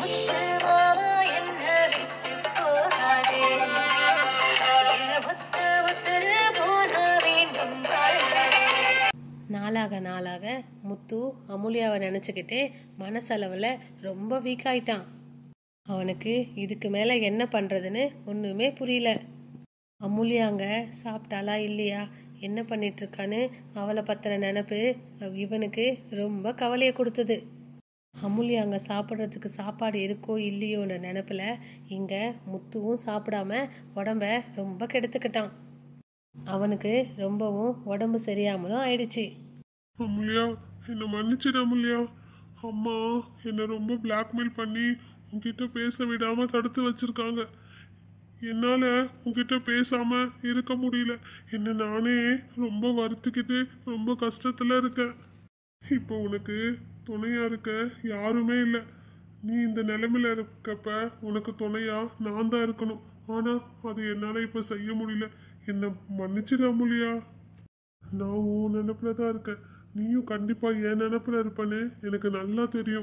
முத்து மாமா என்ன விட்டு போகாதே என் முத்து உசுறு போனா வேண்டும் வாழாதே நாளாக நாளாக முத்து அமுல்யாவை நினச்சிக்கிட்டே மனசளவில் ரொம்ப வீக் ஆயிட்டான் அவனுக்கு இதுக்கு மேலே என்ன பண்ணுறதுன்னு ஒன்றுமே புரியல அமுல்யாங்க சாப்பிட்டாளா இல்லையா என்ன பண்ணிட்டு இருக்கான்னு அவளை பற்றின நினப்பு இவனுக்கு ரொம்ப கவலையை கொடுத்தது அமுல்யாங்க சாப்பிட்றதுக்கு சாப்பாடு இருக்கோ இல்லையோன்ற நினப்பில் இங்கே முத்துவும் சாப்பிடாம உடம்ப ரொம்ப கெடுத்துக்கிட்டான் அவனுக்கு ரொம்பவும் உடம்பு சரியாமலும் ஆயிடுச்சு அமுல்யா என்னை மன்னிச்சிடு அமுல்யா அம்மா என்னை ரொம்ப பிளாக்மெயில் பண்ணி உன்கிட்ட பேச விடாம தடுத்து வச்சிருக்காங்க என்னால உன்கிட்ட பேசாம இருக்க முடியல என்ன நானே ரொம்ப வருத்திக்கிட்டு ரொம்ப கஷ்டத்துல இருக்கேன் இப்போ உனக்கு துணையா இருக்க யாருமே இல்லை நீ இந்த நிலைமையில இருக்கப்ப உனக்கு துணையா நான் தான் இருக்கணும் ஆனா அது என்னால இப்ப செய்ய முடியல என்ன மன்னிச்சிடு அமுல்யா நான் உன் நினப்புல தான் இருக்கேன் நீயும் கண்டிப்பா என் நினப்புல இருப்பேன்னு எனக்கு நல்லா தெரியும்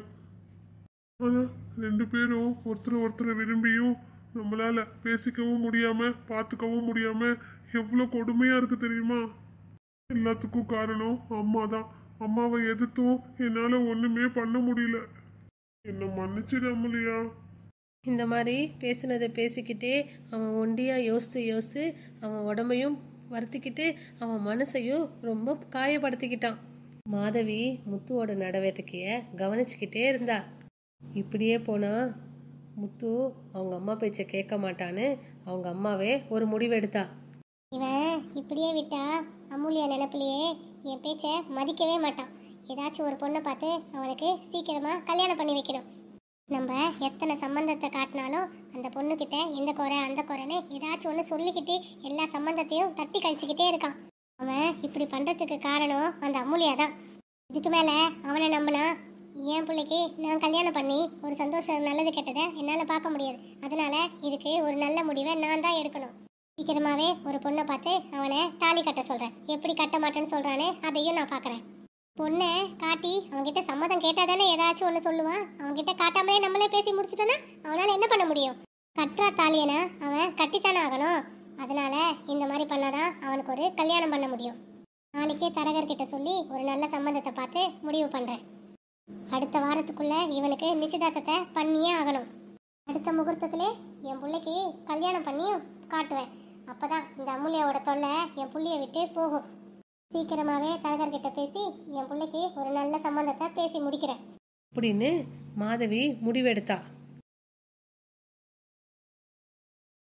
ஆனா ரெண்டு பேரும் ஒருத்தர் ஒருத்தர் விரும்பியும் நம்மளால பேசிக்கவும் முடியாம பார்த்துக்கவும் முடியாம எவ்வளோ கொடுமையா இருக்கு தெரியுமா எல்லாத்துக்கும் காரணம் அம்மா தான் அம்மாவை எதிர்த்தும் என்னால ஒண்ணுமே பண்ண முடியல என்ன மன்னிச்சிடு அமுலியா இந்த மாதிரி பேசினதை பேசிக்கிட்டே அவன் ஒண்டியாக யோசித்து யோசித்து அவன் உடம்பையும் வருத்திக்கிட்டு அவன் மனசையும் ரொம்ப காயப்படுத்திக்கிட்டான் மாதவி முத்துவோட நடவடிக்கையை கவனிச்சுக்கிட்டே இருந்தா இப்படியே போனா முத்து அவங்க அம்மா பேச்சை கேட்க மாட்டான்னு அவங்க அம்மாவே ஒரு முடிவெடுத்தா இவன் இப்படியே விட்டா அமூல்யா நினப்பிலேயே என் பேச்சை மதிக்கவே மாட்டான் ஏதாச்சும் ஒரு பொண்ணை பார்த்து அவனுக்கு சீக்கிரமா கல்யாணம் பண்ணி வைக்கணும் நம்ம எத்தனை சம்பந்தத்தை காட்டினாலும் அந்த பொண்ணுக்கிட்ட இந்த குறை அந்த குறைன்னு ஏதாச்சும் ஒன்று சொல்லிக்கிட்டு எல்லா சம்பந்தத்தையும் தட்டி கழிச்சுக்கிட்டே இருக்கான் அவன் இப்படி பண்ணுறதுக்கு காரணம் அந்த அமூல்யா தான் இதுக்கு மேலே அவனை நம்பினா என் பிள்ளைக்கு நான் கல்யாணம் பண்ணி ஒரு சந்தோஷம் நல்லது கெட்டதை என்னால் பார்க்க முடியாது அதனால இதுக்கு ஒரு நல்ல முடிவை நான் தான் எடுக்கணும் சீக்கிரமாவே ஒரு பொண்ணை பார்த்து அவனை தாலி கட்ட சொல்றேன் எப்படி கட்ட மாட்டேன்னு சொல்றானே அதையும் நான் பார்க்கறேன் பொண்ணை காட்டி அவன்கிட்ட சம்மதம் கேட்டா தானே ஏதாச்சும் ஒன்று சொல்லுவான் அவன்கிட்ட காட்டாமலே நம்மளே பேசி முடிச்சிட்டோன்னா அவனால என்ன பண்ண முடியும் கட்டுறா தாலியனா அவன் கட்டித்தானே ஆகணும் அதனால இந்த மாதிரி பண்ணாதான் அவனுக்கு ஒரு கல்யாணம் பண்ண முடியும் நாளைக்கே தரகர்கிட்ட சொல்லி ஒரு நல்ல சம்மந்தத்தை பார்த்து முடிவு பண்றேன் அடுத்த வாரத்துக்குள்ள இவனுக்கு நிச்சயதார்த்தத்தை பண்ணியே ஆகணும் அடுத்த முகூர்த்தத்திலே என் பிள்ளைக்கு கல்யாணம் பண்ணியும் காட்டுவேன் அப்பதான் இந்த அமுல்யாவோட தொல்லை என் புள்ளைய விட்டு போகும் சீக்கிரமாவே தரகர்கிட்ட பேசி என் பிள்ளைக்கு ஒரு நல்ல சம்பந்தத்தை பேசி முடிக்கிறேன் அப்படின்னு மாதவி முடிவெடுத்தா